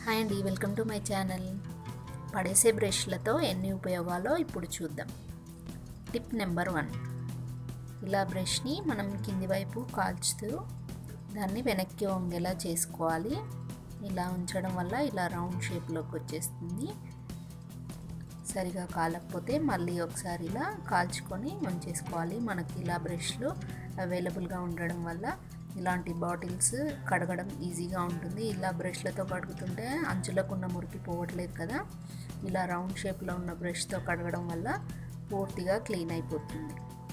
hi అండి welcome to my channel పడేసే బ్రష్లతో ఎన్ని ఉపయోగాలో ఇప్పుడు చూద్దాం టిప్ నెంబర్ వన్ ఇలా బ్రష్ని మనం కింది వైపు కాల్చుతూ దాన్ని వెనక్కి వంగేలా చేసుకోవాలి ఇలా ఉంచడం వల్ల ఇలా రౌండ్ షేప్లోకి వచ్చేస్తుంది సరిగా కాలకపోతే మళ్ళీ ఒకసారి ఇలా కాల్చుకొని ఉంచేసుకోవాలి మనకి ఇలా బ్రష్లు అవైలబుల్గా ఉండడం వల్ల ఇలాంటి బాటిల్స్ కడగడం ఈజీగా ఉంటుంది ఇలా బ్రష్లతో కడుగుతుంటే అంచులకు ఉన్న మురికి పోవట్లేదు కదా ఇలా రౌండ్ షేప్లో ఉన్న బ్రష్తో కడగడం వల్ల పూర్తిగా క్లీన్ అయిపోతుంది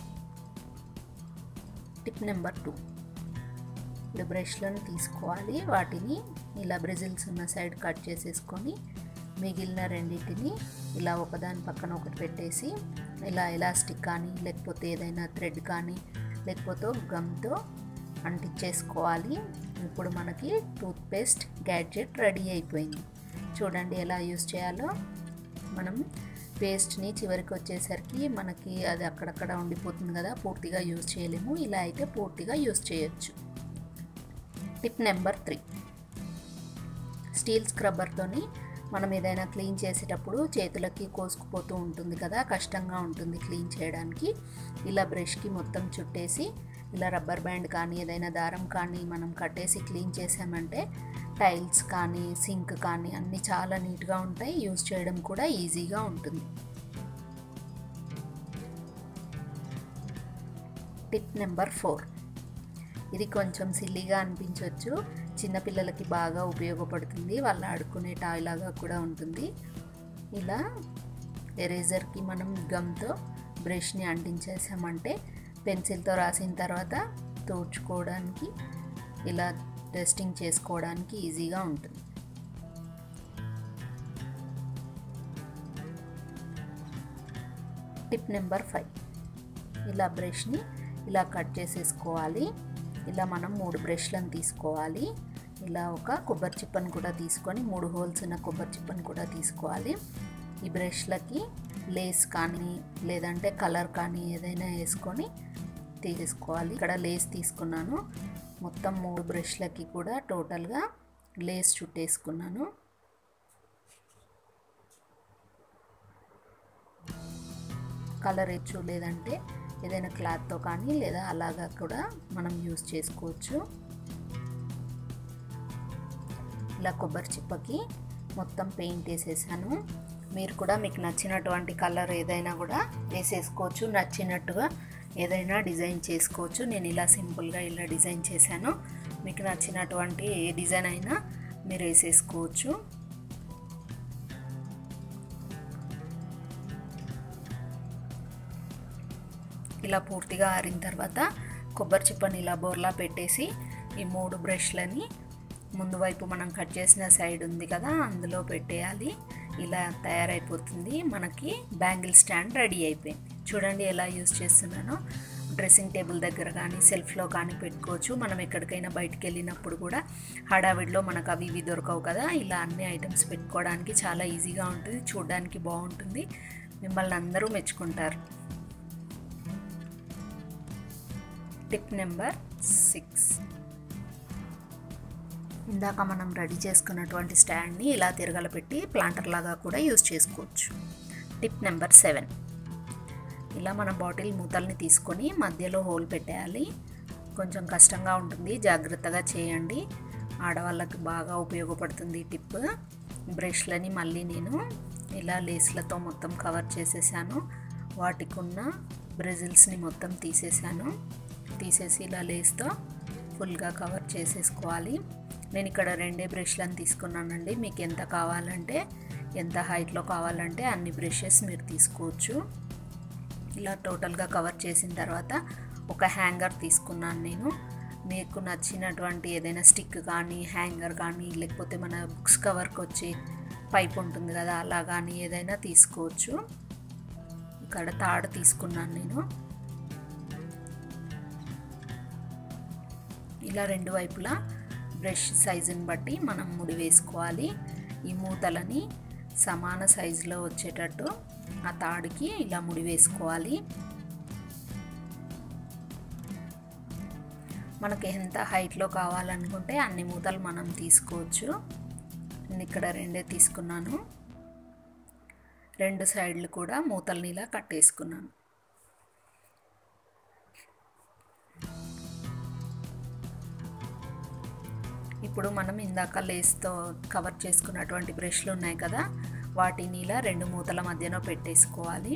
టిప్ నెంబర్ టూ ఇప్పుడు బ్రష్లను తీసుకోవాలి వాటిని ఇలా బ్రెజిల్స్ ఉన్న సైడ్ కట్ చేసేసుకొని మిగిలిన రెండింటిని ఇలా ఒకదాని పక్కన ఒకటి పెట్టేసి ఇలా ఎలాస్టిక్ కానీ లేకపోతే ఏదైనా థ్రెడ్ కానీ లేకపోతే గమ్తో అంటించేసుకోవాలి ఇప్పుడు మనకి టూత్పేస్ట్ గ్యాడ్జెట్ రెడీ అయిపోయింది చూడండి ఎలా యూస్ చేయాలో మనం పేస్ట్ని చివరికి వచ్చేసరికి మనకి అది అక్కడక్కడ ఉండిపోతుంది కదా పూర్తిగా యూజ్ చేయలేము ఇలా అయితే పూర్తిగా యూజ్ చేయొచ్చు టిప్ నెంబర్ త్రీ స్టీల్ స్క్రబ్బర్తోని మనం ఏదైనా క్లీన్ చేసేటప్పుడు చేతులకి కోసుకుపోతూ ఉంటుంది కదా కష్టంగా ఉంటుంది క్లీన్ చేయడానికి ఇలా బ్రష్కి మొత్తం చుట్టేసి ఇలా రబ్బర్ బ్యాండ్ కానీ ఏదైనా దారం కానీ మనం కట్టేసి క్లీన్ చేసామంటే టైల్స్ కానీ సింక్ కానీ అన్నీ చాలా నీట్గా ఉంటాయి యూజ్ చేయడం కూడా ఈజీగా ఉంటుంది టిప్ నెంబర్ ఫోర్ ఇది కొంచెం సిల్లీగా అనిపించవచ్చు చిన్నపిల్లలకి బాగా ఉపయోగపడుతుంది వాళ్ళు ఆడుకునే టాయ్ లాగా కూడా ఉంటుంది ఇలా ఎరేజర్కి మనం గమ్తో బ్రష్ని అంటించేసామంటే పెన్సిల్తో రాసిన తర్వాత తోడ్చుకోవడానికి ఇలా టెస్టింగ్ చేసుకోవడానికి ఈజీగా ఉంటుంది టిప్ నెంబర్ ఫైవ్ ఇలా బ్రష్ని ఇలా కట్ చేసేసుకోవాలి ఇలా మనం మూడు బ్రష్లను తీసుకోవాలి ఇలా ఒక కొబ్బరి చిప్పను కూడా తీసుకొని మూడు హోల్స్ ఉన్న కొబ్బరి చిప్పను కూడా తీసుకోవాలి ఈ బ్రష్లకి లేస్ కానీ లేదంటే కలర్ కానీ ఏదైనా వేసుకొని తీసేసుకోవాలి ఇక్కడ లేస్ తీసుకున్నాను మొత్తం మూడు బ్రష్లకి కూడా టోటల్గా లేస్ చుట్టేసుకున్నాను కలర్ ఇచ్చు లేదంటే ఏదైనా క్లాత్తో కానీ లేదా అలాగా కూడా మనం యూస్ చేసుకోవచ్చు ఇలా కొబ్బరి చిప్పకి మొత్తం పెయింట్ వేసేసాను మీరు కూడా మీకు నచ్చినటువంటి కలర్ ఏదైనా కూడా వేసేసుకోవచ్చు నచ్చినట్టుగా ఏదైనా డిజైన్ చేసుకోవచ్చు నేను ఇలా సింపుల్గా ఇలా డిజైన్ చేశాను మీకు నచ్చినటువంటి ఏ డిజైన్ అయినా మీరు వేసేసుకోవచ్చు ఇలా పూర్తిగా ఆరిన తర్వాత కొబ్బరి చిప్పని ఇలా బోర్లా పెట్టేసి ఈ మూడు బ్రష్లని ముందు వైపు మనం కట్ చేసిన సైడ్ ఉంది కదా అందులో పెట్టేయాలి ఇలా తయారైపోతుంది మనకి బ్యాంగిల్ స్టాండ్ రెడీ అయిపోయింది చూడండి ఎలా యూస్ చేస్తున్నానో డ్రెస్సింగ్ టేబుల్ దగ్గర కానీ సెల్ఫ్లో కానీ పెట్టుకోవచ్చు మనం ఎక్కడికైనా బయటికి వెళ్ళినప్పుడు కూడా హడావిడిలో మనకు అవి ఇవి దొరకవు కదా ఇలా అన్ని ఐటమ్స్ పెట్టుకోవడానికి చాలా ఈజీగా ఉంటుంది చూడడానికి బాగుంటుంది మిమ్మల్ని అందరూ మెచ్చుకుంటారు టిప్ నెంబర్ సిక్స్ ఇందాక మనం రెడీ చేసుకున్నటువంటి స్టాండ్ని ఇలా తిరగలపెట్టి ప్లాంటర్ లాగా కూడా యూజ్ చేసుకోవచ్చు టిప్ నెంబర్ సెవెన్ ఇలా మన బాటిల్ మూతల్ని తీసుకొని మధ్యలో హోల్ పెట్టేయాలి కొంచెం కష్టంగా ఉంటుంది జాగ్రత్తగా చేయండి ఆడవాళ్ళకి బాగా ఉపయోగపడుతుంది ఈ టిప్ బ్రష్లని మళ్ళీ నేను ఇలా లేస్లతో మొత్తం కవర్ చేసేసాను వాటికి ఉన్న బ్రెజిల్స్ని మొత్తం తీసేసాను తీసేసి ఇలా లేస్తో ఫుల్గా కవర్ చేసేసుకోవాలి నేను ఇక్కడ రెండే బ్రష్లను తీసుకున్నానండి మీకు ఎంత కావాలంటే ఎంత హైట్లో కావాలంటే అన్ని బ్రషెస్ మీరు తీసుకోవచ్చు ఇలా టోటల్గా కవర్ చేసిన తర్వాత ఒక హ్యాంగర్ తీసుకున్నాను నేను మీకు నచ్చినటువంటి ఏదైనా స్టిక్ కానీ హ్యాంగర్ కానీ లేకపోతే మన బుక్స్ కవర్కి వచ్చి పైప్ ఉంటుంది కదా అలా కానీ ఏదైనా తీసుకోవచ్చు ఇక్కడ తాడు తీసుకున్నాను నేను ఇలా రెండు వైపులా బ్రష్ సైజుని బట్టి మనం ముడి వేసుకోవాలి ఈ మూతలని సమాన సైజులో వచ్చేటట్టు ఆ తాడుకి ఇలా ముడి వేసుకోవాలి మనకి ఎంత హైట్లో కావాలనుకుంటే అన్ని మూతలు మనం తీసుకోవచ్చు నేను ఇక్కడ రెండే తీసుకున్నాను రెండు సైడ్లు కూడా మూతల్ని ఇలా కట్టేసుకున్నాను ఇప్పుడు మనం ఇందాక లేస్తో కవర్ చేసుకున్నటువంటి బ్రష్లు ఉన్నాయి కదా వాటిని ఇలా రెండు మూతల మధ్యన పెట్టేసుకోవాలి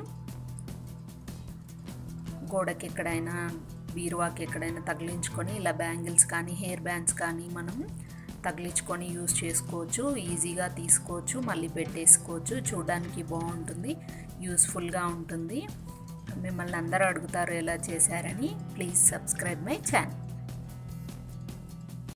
గోడకి ఎక్కడైనా బీరువాకి ఎక్కడైనా తగిలించుకొని ఇలా బ్యాంగిల్స్ కానీ హెయిర్ బ్యాండ్స్ కానీ మనం తగిలించుకొని యూజ్ చేసుకోవచ్చు ఈజీగా తీసుకోవచ్చు మళ్ళీ పెట్టేసుకోవచ్చు చూడడానికి బాగుంటుంది యూస్ఫుల్గా ఉంటుంది మిమ్మల్ని అందరూ అడుగుతారు ఎలా చేశారని ప్లీజ్ సబ్స్క్రైబ్ మై ఛానల్